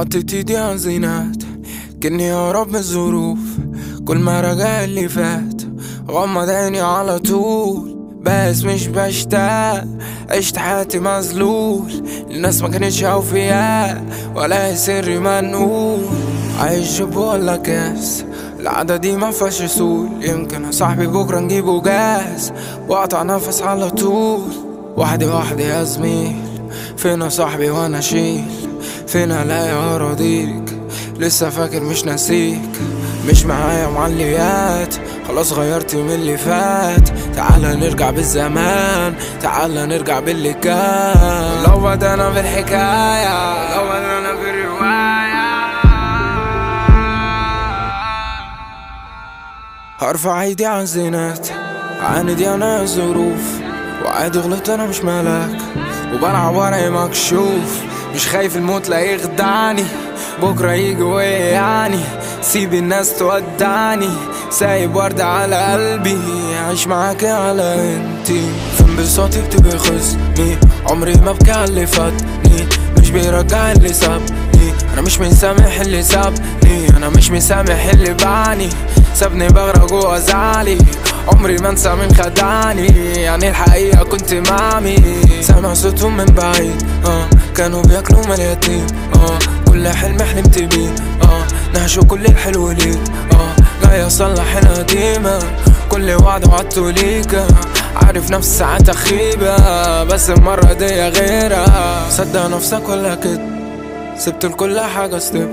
حطيت ايدي على زينات كني هرب من الظروف كل ما رجع اللي فات غمض عيني على طول بس مش بشتاق عشت حياتي مذلول الناس ما كانتش اوفياء ولا سري منقول عايش جب ولا كاس العادة دي ما فيهاش سول يمكن يا صاحبي بكرة نجيبه جاز واقطع نفس على طول وحدي وحدي يا زميل فين يا صاحبي وانا اشيل فين الاقي اراضيك لسه فاكر مش ناسيك مش معايا معليات خلاص غيرت من اللي فات تعال نرجع بالزمان تعال نرجع باللي كان لو بدأنا بالحكاية لو بدأنا بالرواية هرفع ايدي على الزينات عاندي انا الظروف وعادي غلط انا مش ملاك وبلعب ورقي مكشوف مش خايف الموت لا يخدعني بكرة يجي ويعني سيب الناس تودعني سايب وردة على قلبي عايش معاك على انتي في انبساطي بتبقى خصني عمري ما بكى على اللي فاتني مش بيرجع اللي سابني انا مش مسامح اللي سابني انا مش مسامح اللي باعني سابني بغرق جوا زعلي عمري ما انسى من خدعني يعني الحقيقة كنت معمي سامع صوتهم من بعيد اه كانوا بياكلوا مال يتيم اه كل حلم حلمت بيه اه نهشوا كل الحلو ليك اه جاي اصلح القديمة كل وعد وعدته ليك عارف نفس ساعات خيبة بس المرة دي غيرها صدق نفسك ولا كده سبت لكل حاجة ستيب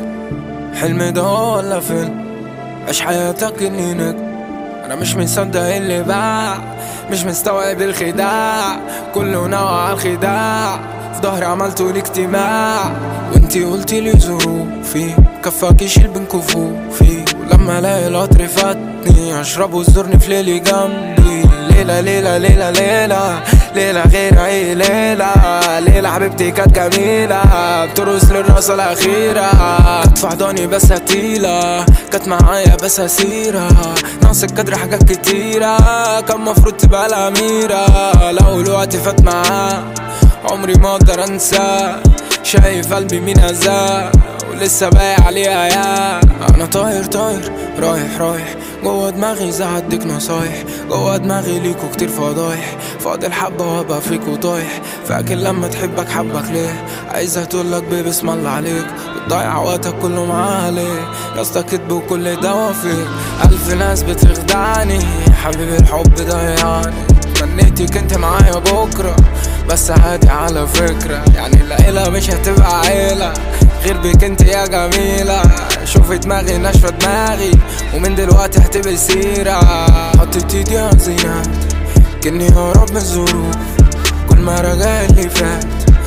حلمي ده ولا فيلم عيش حياتك اني نجم انا مش مصدق اللي باع مش مستوعب الخداع كله نوع على الخداع في ظهري عملتوا لي اجتماع وانتي قلتي لي ظروفي كفاك يشيل بين كفوفي ولما الاقي القطر فاتني اشرب وزورني في ليلي جنبي ليلة ليلة ليلة ليلة ليلة غير اي ليلة ليلة حبيبتي كانت جميلة بترقص للرقصة الأخيرة كانت في حضاني بس هتيلة كانت معايا بس هسيرة ناقص القدر حاجات كتيرة كان مفروض تبقى الأميرة لو الوقت فات معاه عمري ما اقدر انساه شايف قلبي مين اذاه ولسه باقي عليها يا انا طاير طاير رايح رايح جوا دماغي زي هديك نصايح جوا دماغي ليكوا كتير فضايح فاضل حبة وابقى فيكوا طايح فاكر لما تحبك حبك ليه عايزها تقولك بيبي اسم الله عليك بتضيع وقتك كله معاها ليه يا اسطى كدب وكل دوا فيك ألف ناس بتخدعني حبيبي الحب ضيعني تمنيتك انت معايا بكرة بس عادي على فكرة يعني العيلة مش هتبقى عيلة غير بيك انت يا جميلة شوفي دماغي ناشفة دماغي ومن دلوقتي هتبقى سيرة حطيت ايدي على زينات كني هرب من الظروف كل ما رجع اللي فات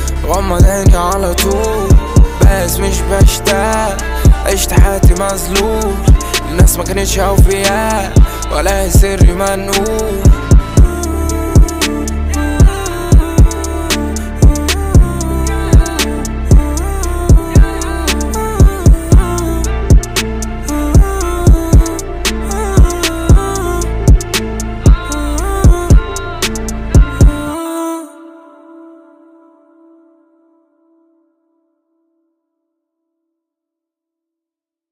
غمض عيني على طول بس مش بشتاق عشت حياتي مذلول الناس ما كانتش اوفياء ولا سري منقول